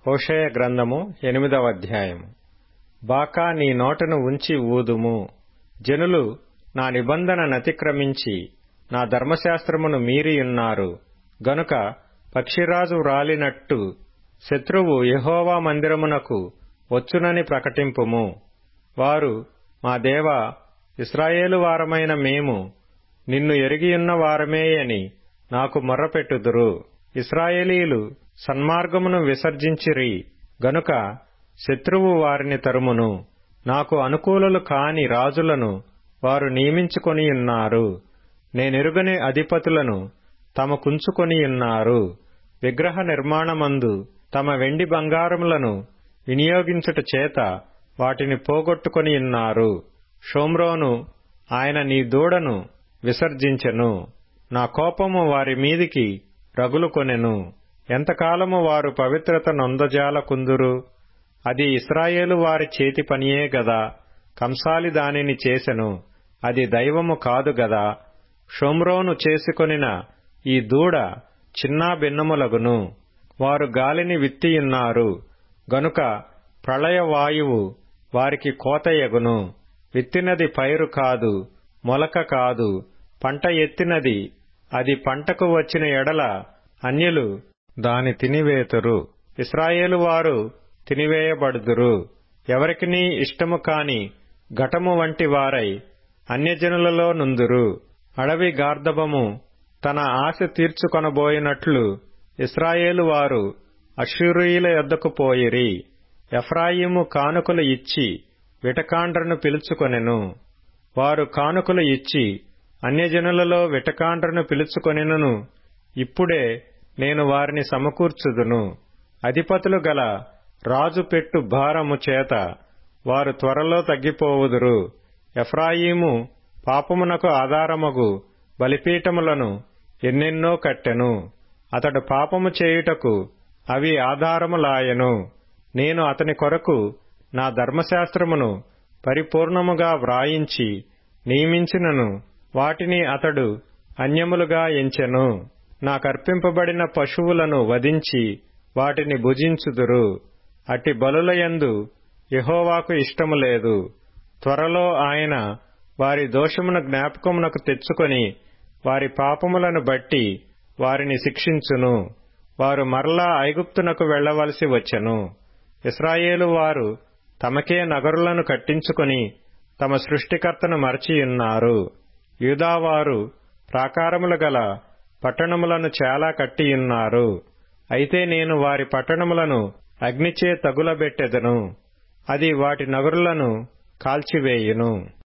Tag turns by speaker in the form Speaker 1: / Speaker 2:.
Speaker 1: హోషేయ గ్రంథము ఎనిమిదవ అధ్యాయము బాకా నీ నోటను ఉంచి ఊదుము జనులు నా నిబంధన నతిక్రమించి నా ధర్మశాస్త్రమును మీరియున్నారు గనుక పక్షిరాజు వ్రాలినట్టు శత్రువు యెహోవా మందిరమునకు వచ్చునని ప్రకటింపుము వారు మా దేవా ఇస్రాయేలు వారమైన మేము నిన్ను ఎరిగియున్న వారమేయని నాకు మొర్రపెట్టుదురు ఇస్రాయేలీలు సన్మార్గమును విసర్జించిరి గనుక శత్రువు వారిని తరుమును నాకు అనుకూలులు కాని రాజులను వారు నియమించుకొనియున్నారు నేనెరుగని అధిపతులను తమకుంచుకొనియున్నారు విగ్రహ నిర్మాణమందు తమ వెండి బంగారములను వినియోగించుట చేత వాటిని పోగొట్టుకొనియున్నారు షోమ్రోను ఆయన నీ దూడను విసర్జించెను నా కోపము వారి మీదికి రగులుకొనెను ఎంతకాలము వారు పవిత్రత నొందజాలకుందురు అది ఇస్రాయేలు వారి చేతి పనియే గదా కంసాలి దానిని చేసెను అది దైవము కాదు గదా షోమ్రోను చేసుకొనిన ఈ దూడ చిన్నా భిన్నములగును వారు గాలిని విత్తియున్నారు గనుక ప్రళయ వాయువు వారికి కోతయగును విత్తినది పైరు కాదు మొలక కాదు పంట ఎత్తినది అది పంటకు వచ్చిన ఎడల అన్యులు దాని తినివేతురు ఇస్రాయేలు వారు తినివేయబడుదురు ఎవరికినీ ఇష్టము కాని ఘటము వంటి వారై అన్యజనులలో నుందురు అడవి గార్ధబము తన ఆశ తీర్చుకొనబోయినట్లు ఇస్రాయేలు వారు అశ్షూరీయుల యొద్దకు పోయిరి ఎఫ్రాయిము కానుకలు ఇచ్చి విటకాండ్రను పిలుచుకొనెను వారు కానుకలు ఇచ్చి అన్యజనులలో విటకాండ్రను పిలుచుకొనెను ఇప్పుడే నేను వారిని సమకూర్చుదును అధిపతులు గల రాజు పెట్టు భారము చేత వారు త్వరలో తగ్గిపోవుదురు ఎఫ్రాయిము పాపమునకు ఆధారమగు బలిపీఠములను ఎన్నెన్నో కట్టెను అతడు పాపము చేయుటకు అవి ఆధారములాయెను నేను అతని కొరకు నా ధర్మశాస్త్రమును పరిపూర్ణముగా వ్రాయించి నియమించినను వాటిని అతడు అన్యములుగా ఎంచెను నాకర్పింపబడిన పశువులను వధించి వాటిని భుజించుదురు అట్టి బలులయందు యహోవాకు ఇష్టము లేదు త్వరలో ఆయన వారి దోషమును జ్ఞాపకమునకు తెచ్చుకొని వారి పాపములను బట్టి వారిని శిక్షించును వారు మరలా ఐగుప్తునకు వెళ్లవలసి వచ్చెను ఇస్రాయేలు వారు తమకే నగరులను కట్టించుకొని తమ సృష్టికర్తను మరచియున్నారు యూదావారు ప్రాకారములు గల పట్టణములను చాలా కట్టియున్నారు అయితే నేను వారి పట్టణములను అగ్నిచే తగులబెట్టెదను అది వాటి నగరులను కాల్చివేయును